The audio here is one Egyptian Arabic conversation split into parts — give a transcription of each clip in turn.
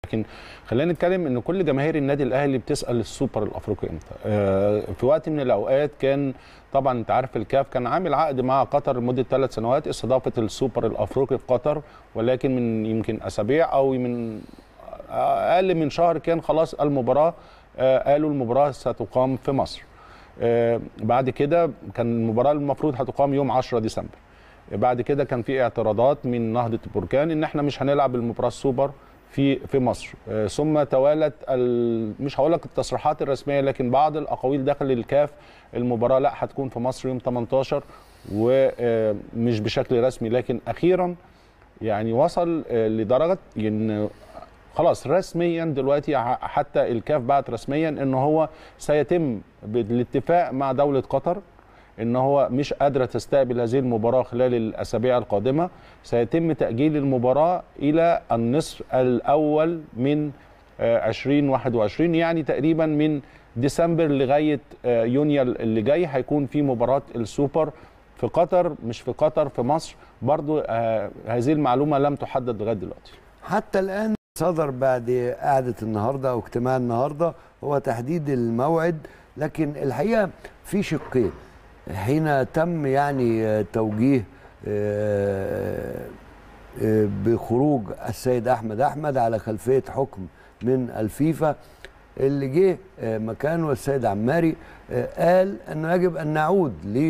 لكن خلينا نتكلم ان كل جماهير النادي الاهلي بتسال السوبر الافريقي امتى آه، في وقت من الاوقات كان طبعا انت عارف الكاف كان عامل عقد مع قطر لمده ثلاث سنوات استضافه السوبر الافريقي في قطر ولكن من يمكن اسابيع او من اقل من شهر كان خلاص المباراه آه، قالوا المباراه ستقام في مصر آه، بعد كده كان المباراه المفروض هتقام يوم 10 ديسمبر بعد كده كان في اعتراضات من نهضه البركان ان احنا مش هنلعب المباراه السوبر في في مصر آه، ثم توالت ال... مش هقول لك التصريحات الرسميه لكن بعض الاقاويل داخل الكاف المباراه لا هتكون في مصر يوم 18 ومش بشكل رسمي لكن اخيرا يعني وصل آه، لدرجه ان خلاص رسميا دلوقتي ح- حتى الكاف بعت رسميا ان هو سيتم بالاتفاق مع دوله قطر ان هو مش قادره تستقبل هذه المباراه خلال الاسابيع القادمه سيتم تاجيل المباراه الى النصف الاول من آه، 2021 يعني تقريبا من ديسمبر لغايه آه، يونيو اللي جاي هيكون في مباراه السوبر في قطر مش في قطر في مصر برضو آه، هذه المعلومه لم تحدد لغايه دلوقتي حتى الآن صدر بعد قعدة النهاردة أو اجتماع النهاردة هو تحديد الموعد لكن الحقيقة في شقين حين تم يعني آه، توجيه آه، آه، بخروج السيد أحمد أحمد على خلفية حكم من الفيفا اللي جه آه، مكانه السيد عماري آه، قال أنه يجب أن نعود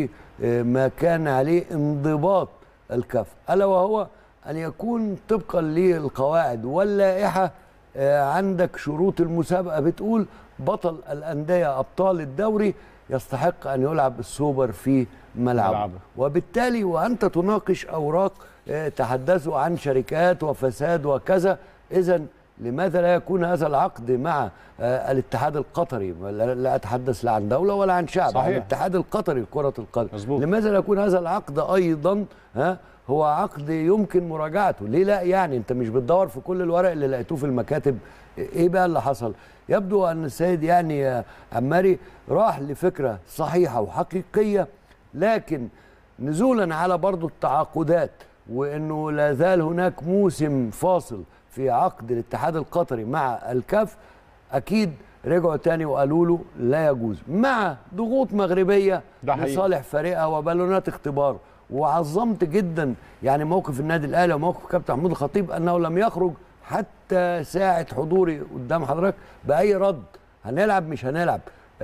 لما كان عليه انضباط الكف ألا وهو أن يكون طبقا للقواعد واللائحة آه، عندك شروط المسابقة بتقول بطل الأندية أبطال الدوري يستحق أن يلعب السوبر في ملعبه ملعبه. وبالتالي وأنت تناقش أوراق آه، تحدثوا عن شركات وفساد وكذا إذا لماذا لا يكون هذا العقد مع آه، الاتحاد القطري لا لا أتحدث لا عن دولة ولا عن شعب صحيح. عن الاتحاد القطري لكرة القدم مظبوط. لماذا لا يكون هذا العقد أيضا ها هو عقد يمكن مراجعته ليه لا يعني انت مش بتدور في كل الورق اللي لقيتوه في المكاتب ايه بقى اللي حصل يبدو ان السيد يعني آه، عماري راح لفكره صحيحه وحقيقيه لكن نزولا على برضو التعاقدات وانه لا زال هناك موسم فاصل في عقد الاتحاد القطري مع الكاف اكيد رجعوا تاني وقالوا له لا يجوز مع ضغوط مغربيه ده حقيقي. لصالح فريقها وبالونات اختبار وعظمت جدا يعني موقف النادي الاهلي وموقف كابتن محمود الخطيب انه لم يخرج حتى ساعه حضوري قدام حضرتك باي رد هنلعب مش هنلعب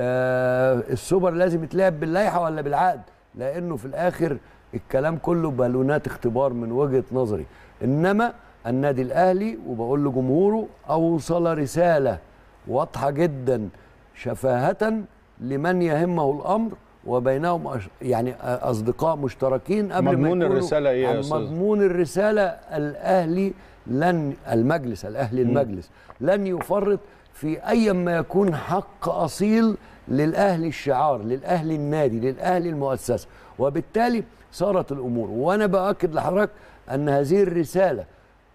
آه السوبر لازم يتلعب باللائحه ولا بالعقد لانه في الاخر الكلام كله بالونات اختبار من وجهه نظري انما النادي الاهلي وبقول لجمهوره اوصل رساله واضحه جدا شفاهه لمن يهمه الامر وبينهم أش- يعني اصدقاء مشتركين قبل ما مضمون يكونوا الرسالة إيه يا عن أستاذ؟ مضمون الرساله الاهلي لن المجلس الاهلي المجلس لن يفرط في اي ما يكون حق اصيل للاهلي الشعار للاهلي النادي للاهلي المؤسسه وبالتالي صارت الامور وانا باكد لحضرتك ان هذه الرساله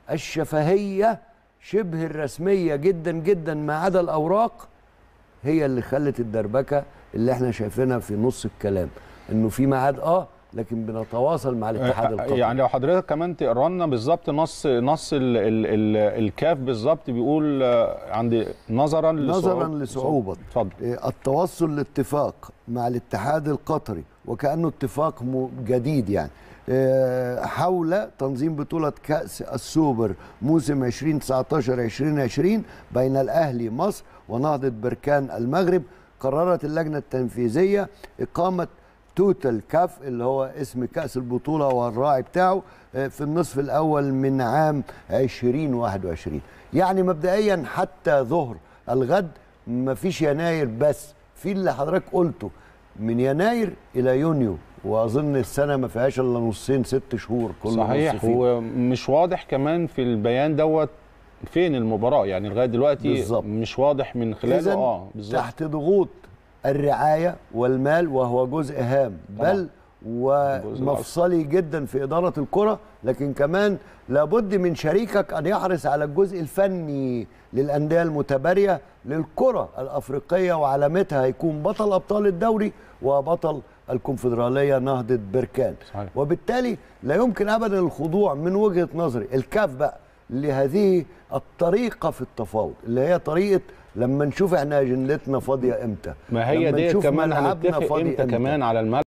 الشفهيه شبه الرسميه جدا جدا ما عدا الاوراق هي اللي خلت الدربكه اللي احنا شايفينها في نص الكلام انه في ميعاد اه لكن بنتواصل مع الاتحاد القطري يعني لو حضرتك كمان تقرا لنا بالظبط نص نص ال ال ال الكاف بالظبط بيقول آه، عند نظرا نظرا لصعوبة- لصعوبة اتفضل إيه، التوصل لاتفاق مع الاتحاد القطري وكأنه اتفاق م- جديد يعني إيه، حول تنظيم بطولة كأس السوبر موسم 2019 2020 بين الأهلي مصر ونهضة بركان المغرب قررت اللجنة التنفيذية إقامة توتال كاف اللي هو اسم كأس البطولة والراعي بتاعه آه، في النصف الأول من عام 2021 يعني مبدئيا حتى ظهر الغد مفيش يناير بس في اللي حضرتك قلته من يناير إلى يونيو وأظن السنة ما فيهاش إلا نصين ست شهور كل نص صحيح فيه. هو مش واضح كمان في البيان دوت فين المباراه يعني لغايه دلوقتي بالظبط. مش واضح من خلاله إذن اه بالظبط تحت ضغوط الرعاية والمال وهو جزء هام طبعاً. بل الجزء ومفصلي جدا في إدارة الكرة لكن كمان لابد من شريكك أن يحرص على الجزء الفني للأندية المتبارية للكرة الأفريقية وعلامتها هيكون بطل أبطال الدوري وبطل الكونفدرالية نهضة بركان صحيح. وبالتالي لا يمكن أبدا الخضوع من وجهة نظري الكاف بقى لهذه الطريقه في التفاوض اللي هي طريقه لما نشوف احنا اجندتنا فاضيه امتى ما هي لما ديت نشوف كمان ملعبنا هنتفق فاضي امتى كمان على الملعب